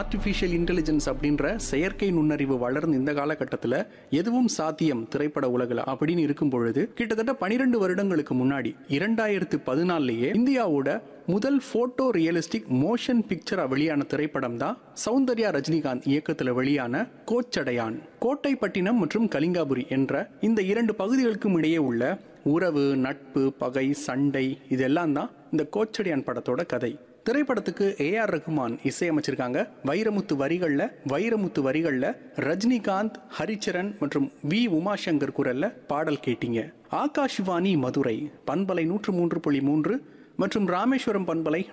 artificial intelligence அப்படின்ற செயற்கை நுண்ணறிவு வளர்ந்த இந்த காலகட்டத்தில் எதுவும் சாத்தியம் திரைப்பட உலகில் அப்படின்னு இருக்கும் பொழுது கிட்டத்தட்ட பனிரெண்டு வருடங்களுக்கு முன்னாடி இரண்டாயிரத்து பதினாலேயே இந்தியாவோட முதல் போட்டோ ரியலிஸ்டிக் மோஷன் பிக்சரா வெளியான திரைப்படம் தான் சௌந்தர்யா ரஜினிகாந்த் இயக்கத்தில் வெளியான கோச்சடையான் கோட்டைப்பட்டினம் மற்றும் கலிங்காபுரி என்ற இந்த இரண்டு பகுதிகளுக்கும் இடையே உள்ள உறவு நட்பு பகை சண்டை இதெல்லாம் தான் இந்த கோச்சடையான் படத்தோட கதை திரைப்படத்துக்கு ஏ ஆர் ரகுமான் இசையமைச்சிருக்காங்க வைரமுத்து வரிகளில் வைரமுத்து வரிகளில் ரஜினிகாந்த் ஹரிச்சரன் மற்றும் வி உமாசங்கர் குரல்ல பாடல் கேட்டீங்க ஆகாஷ்வாணி மதுரை பண்பலை நூற்று மூன்று புள்ளி மூன்று மற்றும் ராமேஸ்வரம் பண்பலை